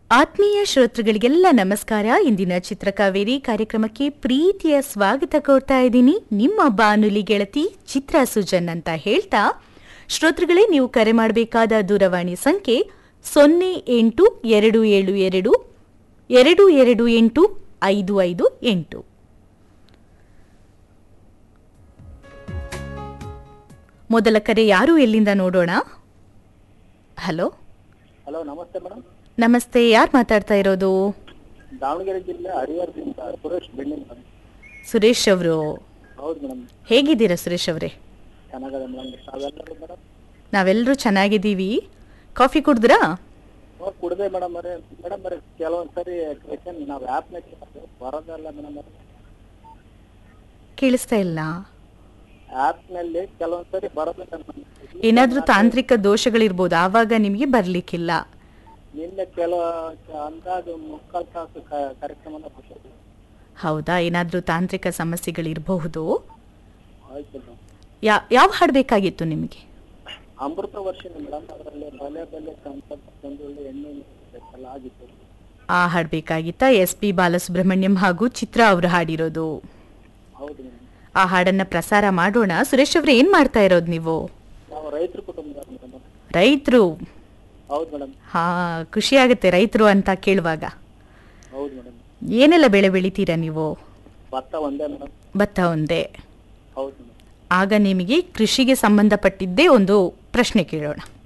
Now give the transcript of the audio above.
ಆತ್ಮೀಯ ಶ್ರೋತೃಗಳಿಗೆಲ್ಲ ನಮಸ್ಕಾರ ಇಂದಿನ ಚಿತ್ರಕಾವೇರಿ ಕಾರ್ಯಕ್ರಮಕ್ಕೆ ಪ್ರೀತಿಯ ಸ್ವಾಗತ ಕೋರ್ತಾ ಇದ್ದೀನಿ ನಿಮ್ಮ ಬಾನುಲಿ ಗೆಳತಿ ಚಿತ್ರ ಸುಜನ್ ಅಂತ ಹೇಳ್ತಾ ಶ್ರೋತೃಗಳೇ ನೀವು ಕರೆ ಮಾಡಬೇಕಾದ ದೂರವಾಣಿ ಸಂಖ್ಯೆ ಸೊನ್ನೆ ಎಂಟು ಎರಡು ಏಳು ಎರಡು ಎರಡು ಎರಡು ಎಂಟು ಐದು ಐದು ಎಂಟು ಮೊದಲ ಕರೆ ಯಾರು ಎಲ್ಲಿಂದ ನೋಡೋಣ ಹಲೋ ಹಲೋ ನಮಸ್ತೆ ಮೇಡಮ್ ನಮಸ್ತೆ ಯಾರು ಮಾತಾಡ್ತಾ ಇರೋದು ದಾವಣಗೆರೆ ಜಿಲ್ಲೆ ಹರಿಹರದಿಂದ ಸುರೇಶ್ ಬೆಣ್ಣೆ ಮೇಡಮ್ ಸುರೇಶ್ ಅವರು ಹೌದು ಮೇಡಮ್ ಹೇಗಿದ್ದೀರಾ ಸುರೇಶ್ ಅವರೇ ಚೆನ್ನಾಗದೆ ಮೇಡಮ್ ತಾವೆಲ್ಲರೂ ಮೇಡಮ್ ನಾವೆಲ್ಲರೂ ಚೆನ್ನಾಗಿದ್ದೀವಿ ಕಾಫಿ ಕುಡಿದ್ರಾ ನೋಡಿ ಕುಡ್ದೆ ಮೇಡಮ್ ಅವರೇ ಮೇಡಮ್ ಅವರೇ ಕೆಲವೊಂದು ಸರಿ ಕ್ವೆಶನ್ ನಾವು ಆ್ಯಪ್ನಾಗ ಬರೋದಲ್ಲ ಮೇಡಮ್ ಅವರೇ ಕೇಳಿಸ್ತಾ ಇಲ್ಲ ಆ್ಯಪ್ನಲ್ಲಿ ಕೆಲವೊಂದು ಸರಿ ಬರೋದಿಲ್ಲ ಮೇಡಮ್ ಏನಾದ್ರೂ ತಾಂತ್ರಿಕ ದೋಷಗಳಿರ್ಬೋದು ಆವಾಗ ನಿಮಗೆ ಬರ್ಲಿಕ್ಕಿಲ್ಲ ನಿನ್ನೆ ಕೆಲವು ಅಂದಾಜು ಮುಕ್ಕಾಲು ತಾಸು ಕ- ಕಾರ್ಯಕ್ರಮನ ಕೊಟ್ಟಿದ್ದೆ ಹೌದಾ ಏನಾದ್ರೂ ತಾಂತ್ರಿಕ ಸಮಸ್ಯೆಗಳಿರಬಹುದು ಆಯ್ತು ಮೇಡಮ್ ಯಾ ಯಾವ ಹಾಡು ಬೇಕಾಗಿತ್ತು ನಿಮಗೆ ಅಮೃತ ವರ್ಷಿನಿ ಮೇಡಮ್ ಅದರಲ್ಲಿ ಬಲೆ ಬಲೆ ಸಂಪತ್ ಚಂದ್ರುಳ್ಳಿ ಎಣ್ಣೆ ಎಲ್ಲ ಆಗಿತ್ತು ಆ ಹಾಡು ಬೇಕಾಗಿತ್ತಾ ಎಸ್ ಪಿ ಬಾಲಸುಬ್ರಹ್ಮಣ್ಯಂ ಹಾಗೂ ಚಿತ್ರ ಅವರು ಹಾಡಿರೋದು ಹೌದು ಮೇಡಮ್ ಆ ಹಾಡನ್ನ ಪ್ರಸಾರ ಮಾಡೋಣ ಸುರೇಶ್ ಅವ್ರೆ ಏನ್ ಮಾಡ್ತಾ ಇರೋದು ನೀವು ನಾವು ರೈತರ ಕುಟುಂಬದವ್ರು ಮೇಡಮ್ ರೈತರು ಹೌದು ಮೇಡಮ್ ಹಾ ಖುಷಿ ಆಗುತ್ತೆ ರೈತರು ಅಂತ ಕೇಳುವಾಗ ಹೌದು ಮೇಡಮ್ ಏನೆಲ್ಲ ಬೆಳೆ ಬೆಳಿತೀರಾ ನೀವು ಭತ್ತ ಒಂದೇ ಮೇಡಮ್ ಭತ್ತ ಒಂದೇ ಹೌದು ಮೇಡಮ್ ಆಗ ನಿಮಗೆ ಕೃಷಿಗೆ ಸಂಬಂಧಪಟ್ಟಿದ್ದೇ ಒಂದು ಪ್ರಶ್ನೆ ಕೇಳೋಣ